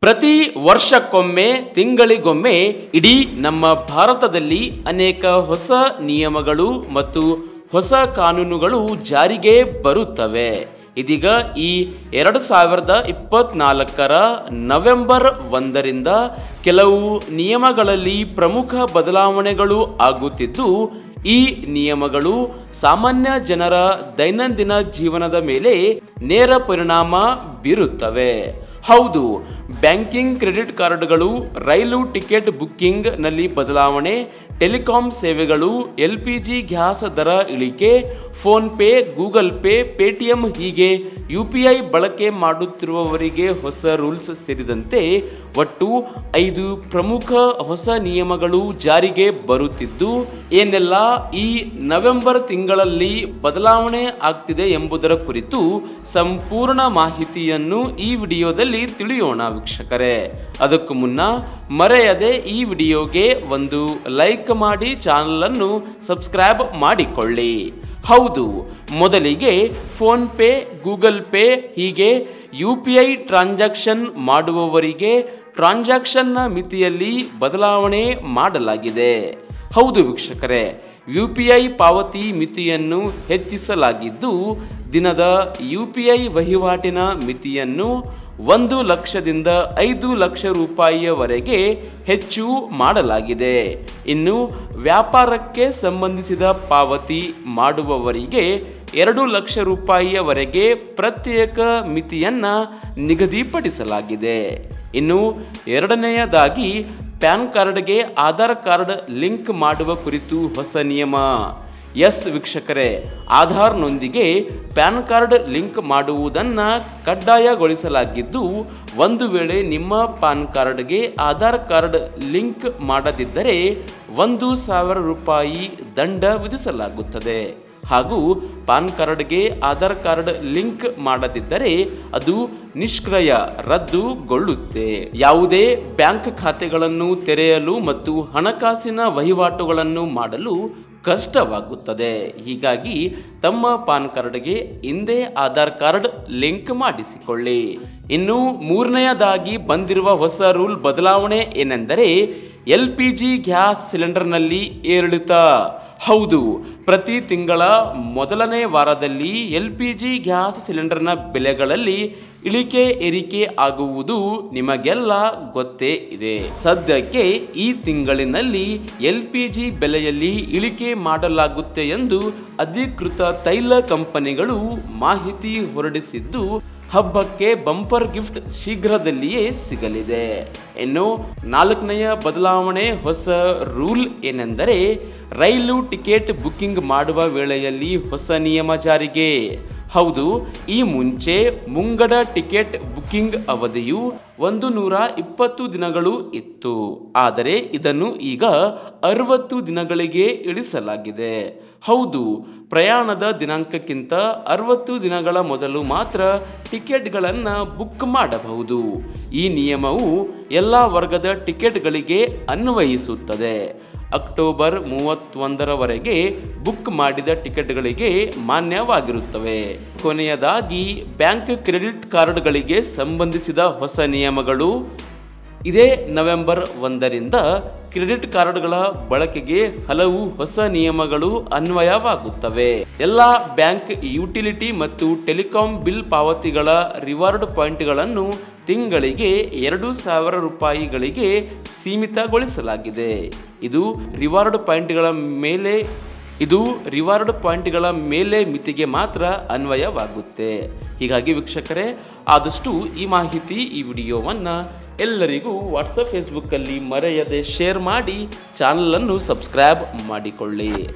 ಪ್ರತಿ ವರ್ಷಕ್ಕೊಮ್ಮೆ ತಿಂಗಳಿಗೊಮ್ಮೆ ಇಡೀ ನಮ್ಮ ಭಾರತದಲ್ಲಿ ಅನೇಕ ಹೊಸ ನಿಯಮಗಳು ಮತ್ತು ಹೊಸ ಕಾನೂನುಗಳು ಜಾರಿಗೆ ಬರುತ್ತವೆ ಇದೀಗ ಈ ಎರಡು ಸಾವಿರದ ಇಪ್ಪತ್ನಾಲ್ಕರ ನವೆಂಬರ್ ಒಂದರಿಂದ ಕೆಲವು ನಿಯಮಗಳಲ್ಲಿ ಪ್ರಮುಖ ಬದಲಾವಣೆಗಳು ಆಗುತ್ತಿದ್ದು ಈ ನಿಯಮಗಳು ಸಾಮಾನ್ಯ ಜನರ ದೈನಂದಿನ ಜೀವನದ ಮೇಲೆ ನೇರ ಪರಿಣಾಮ ಬೀರುತ್ತವೆ ಹೌದು ಬ್ಯಾಂಕಿಂಗ್ ಕ್ರೆಡಿಟ್ ಕಾರ್ಡ್ಗಳು ರೈಲು ಟಿಕೆಟ್ ಬುಕ್ಕಿಂಗ್ ನಲ್ಲಿ ಬದಲಾವಣೆ ಟೆಲಿಕಾಂ ಸೇವೆಗಳು ಎಲ್ ಪಿ ಜಿ ಗ್ಯಾಸ್ ದರ ಇಳಿಕೆ PhonePe Google Pay Paytm ಹೀಗೆ ಯು ಪಿ ಐ ಬಳಕೆ ಮಾಡುತ್ತಿರುವವರಿಗೆ ಹೊಸ ರೂಲ್ಸ್ ಸೇರಿದಂತೆ ಒಟ್ಟು ಐದು ಪ್ರಮುಖ ಹೊಸ ನಿಯಮಗಳು ಜಾರಿಗೆ ಬರುತ್ತಿದ್ದು ಏನೆಲ್ಲ ಈ ನವೆಂಬರ್ ತಿಂಗಳಲ್ಲಿ ಬದಲಾವಣೆ ಆಗ್ತಿದೆ ಎಂಬುದರ ಕುರಿತು ಸಂಪೂರ್ಣ ಮಾಹಿತಿಯನ್ನು ಈ ವಿಡಿಯೋದಲ್ಲಿ ತಿಳಿಯೋಣ ವೀಕ್ಷಕರೇ ಅದಕ್ಕೂ ಮುನ್ನ ಮರೆಯದೆ ಈ ವಿಡಿಯೋಗೆ ಒಂದು ಲೈಕ್ ಮಾಡಿ ಚಾನಲ್ ಅನ್ನು ಸಬ್ಸ್ಕ್ರೈಬ್ ಮಾಡಿಕೊಳ್ಳಿ ಹೌದು ಮೊದಲಿಗೆ ಫೋನ್ ಪೇ ಗೂಗಲ್ ಪೇ ಹೀಗೆ ಯು ಪಿ ಐ ಟ್ರಾನ್ಸಾಕ್ಷನ್ ಮಾಡುವವರಿಗೆ ಟ್ರಾನ್ಸಾಕ್ಷನ್ನ ಮಿತಿಯಲ್ಲಿ ಬದಲಾವಣೆ ಮಾಡಲಾಗಿದೆ ಹೌದು ವೀಕ್ಷಕರೇ ಯು ಪಿ ಐ ಪಾವತಿ ಮಿತಿಯನ್ನು ಹೆಚ್ಚಿಸಲಾಗಿದ್ದು ದಿನದ ಯು ಪಿ ಐ ವಹಿವಾಟಿನ ಮಿತಿಯನ್ನು ಒಂದು ಲಕ್ಷದಿಂದ ಐದು ಲಕ್ಷ ರೂಪಾಯಿಯವರೆಗೆ ಹೆಚ್ಚು ಮಾಡಲಾಗಿದೆ ಇನ್ನು ವ್ಯಾಪಾರಕ್ಕೆ ಸಂಬಂಧಿಸಿದ ಪಾವತಿ ಮಾಡುವವರಿಗೆ ಎರಡು ಲಕ್ಷ ರೂಪಾಯಿಯವರೆಗೆ ಪ್ರತ್ಯೇಕ ಮಿತಿಯನ್ನ ನಿಗದಿಪಡಿಸಲಾಗಿದೆ ಇನ್ನು ಎರಡನೆಯದಾಗಿ ಪ್ಯಾನ್ ಕಾರ್ಡ್ಗೆ ಆಧಾರ್ ಕಾರ್ಡ್ ಲಿಂಕ್ ಮಾಡುವ ಕುರಿತು ಹೊಸ ನಿಯಮ ಎಸ್ ವೀಕ್ಷಕರೇ ಆಧಾರ್ನೊಂದಿಗೆ ಪ್ಯಾನ್ ಕಾರ್ಡ್ ಲಿಂಕ್ ಮಾಡುವುದನ್ನ ಕಡ್ಡಾಯಗೊಳಿಸಲಾಗಿದ್ದು ಒಂದು ವೇಳೆ ನಿಮ್ಮ ಪಾನ್ ಕಾರ್ಡ್ಗೆ ಆಧಾರ್ ಕಾರ್ಡ್ ಲಿಂಕ್ ಮಾಡದಿದ್ದರೆ ಒಂದು ಸಾವಿರ ರೂಪಾಯಿ ದಂಡ ವಿಧಿಸಲಾಗುತ್ತದೆ ಹಾಗೂ ಪಾನ್ ಕಾರ್ಡ್ಗೆ ಆಧಾರ್ ಕಾರ್ಡ್ ಲಿಂಕ್ ಮಾಡದಿದ್ದರೆ ಅದು ನಿಷ್ಕ್ರಿಯ ರದ್ದುಗೊಳ್ಳುತ್ತೆ ಯಾವುದೇ ಬ್ಯಾಂಕ್ ಖಾತೆಗಳನ್ನು ತೆರೆಯಲು ಮತ್ತು ಹಣಕಾಸಿನ ವಹಿವಾಟುಗಳನ್ನು ಮಾಡಲು ಕಷ್ಟವಾಗುತ್ತದೆ ಹೀಗಾಗಿ ತಮ್ಮ ಪಾನ್ ಕಾರ್ಡ್ಗೆ ಹಿಂದೆ ಆಧಾರ್ ಕಾರ್ಡ್ ಲಿಂಕ್ ಮಾಡಿಸಿಕೊಳ್ಳಿ ಇನ್ನು ಮೂರನೆಯದಾಗಿ ಬಂದಿರುವ ಹೊಸ ರೂಲ್ ಬದಲಾವಣೆ ಏನೆಂದರೆ ಎಲ್ ಪಿ ಜಿ ಗ್ಯಾಸ್ ಸಿಲಿಂಡರ್ನಲ್ಲಿ ಏರಿಳಿತ ಹೌದು ಪ್ರತಿ ತಿಂಗಳ ಮೊದಲನೇ ವಾರದಲ್ಲಿ ಎಲ್ ಪಿ ಜಿ ಗ್ಯಾಸ್ ಸಿಲಿಂಡರ್ನ ಬೆಲೆಗಳಲ್ಲಿ ಇಳಿಕೆ ಏರಿಕೆ ಆಗುವುದು ನಿಮಗೆಲ್ಲ ಗೊತ್ತೇ ಇದೆ ಸದ್ಯಕ್ಕೆ ಈ ತಿಂಗಳಿನಲ್ಲಿ ಎಲ್ ಪಿ ಜಿ ಬೆಲೆಯಲ್ಲಿ ಇಳಿಕೆ ಮಾಡಲಾಗುತ್ತೆ ಎಂದು ಅಧಿಕೃತ ತೈಲ ಕಂಪನಿಗಳು ಮಾಹಿತಿ ಹೊರಡಿಸಿದ್ದು ಹಬ್ಬಕ್ಕೆ ಬಂಪರ್ ಗಿಫ್ಟ್ ಶೀಘ್ರದಲ್ಲಿಯೇ ಸಿಗಲಿದೆ ಇನ್ನು ನಾಲ್ಕನೆಯ ಬದಲಾವಣೆ ಹೊಸ ರೂಲ್ ಏನೆಂದರೆ ರೈಲು ಟಿಕೆಟ್ ಬುಕ್ಕಿಂಗ್ ಮಾಡುವ ವೇಳೆಯಲ್ಲಿ ಹೊಸ ನಿಯಮ ಜಾರಿಗೆ ಹೌದು ಈ ಮುಂಚೆ ಮುಂಗಡ ಟಿಕೆಟ್ ಬುಕ್ಕಿಂಗ್ ಅವಧಿಯು ಒಂದು ನೂರ ಇಪ್ಪತ್ತು ದಿನಗಳು ಇತ್ತು ಆದರೆ ಇದನ್ನು ಈಗ ಅರವತ್ತು ದಿನಗಳಿಗೆ ಇಳಿಸಲಾಗಿದೆ ಹೌದು ಪ್ರಯಾಣದ ದಿನಾಂಕಕ್ಕಿಂತ ಅರವತ್ತು ದಿನಗಳ ಮೊದಲು ಮಾತ್ರ ಟಿಕೆಟ್ಗಳನ್ನು ಬುಕ್ ಮಾಡಬಹುದು ಈ ನಿಯಮವು ಎಲ್ಲ ವರ್ಗದ ಟಿಕೆಟ್ಗಳಿಗೆ ಅನ್ವಯಿಸುತ್ತದೆ ಅಕ್ಟೋಬರ್ ಮೂವತ್ತೊಂದರವರೆಗೆ ಬುಕ್ ಮಾಡಿದ ಟಿಕೆಟ್ಗಳಿಗೆ ಮಾನ್ಯವಾಗಿರುತ್ತವೆ ಕೊನೆಯದಾಗಿ ಬ್ಯಾಂಕ್ ಕ್ರೆಡಿಟ್ ಕಾರ್ಡ್ಗಳಿಗೆ ಸಂಬಂಧಿಸಿದ ಹೊಸ ನಿಯಮಗಳು ಇದೇ ನವೆಂಬರ್ ಒಂದರಿಂದ ಕ್ರೆಡಿಟ್ ಕಾರ್ಡ್ಗಳ ಬಳಕೆಗೆ ಹಲವು ಹೊಸ ನಿಯಮಗಳು ಅನ್ವಯವಾಗುತ್ತವೆ ಎಲ್ಲ ಬ್ಯಾಂಕ್ ಯುಟಿಲಿಟಿ ಮತ್ತು ಟೆಲಿಕಾಂ ಬಿಲ್ ಪಾವತಿಗಳ ರಿವಾರ್ಡ್ ಪಾಯಿಂಟ್ಗಳನ್ನು ತಿಂಗಳಿಗೆ ಎರಡು ಸಾವಿರ ರೂಪಾಯಿಗಳಿಗೆ ಸೀಮಿತಗೊಳಿಸಲಾಗಿದೆ ಇದು ರಿವಾರ್ಡ್ ಪಾಯಿಂಟ್ಗಳ ಮೇಲೆ ಇದು ರಿವಾರ್ಡ್ ಪಾಯಿಂಟ್ಗಳ ಮೇಲೆ ಮಿತಿಗೆ ಮಾತ್ರ ಅನ್ವಯವಾಗುತ್ತೆ ಹೀಗಾಗಿ ವೀಕ್ಷಕರೇ ಆದಷ್ಟು ಈ ಮಾಹಿತಿ ಈ ವಿಡಿಯೋವನ್ನ ಎಲ್ಲರಿಗೂ ವಾಟ್ಸಪ್ ಫೇಸ್ಬುಕ್ಕಲ್ಲಿ ಮರೆಯದೆ ಶೇರ್ ಮಾಡಿ ಚಾನಲನ್ನು ಸಬ್ಸ್ಕ್ರೈಬ್ ಮಾಡಿಕೊಳ್ಳಿ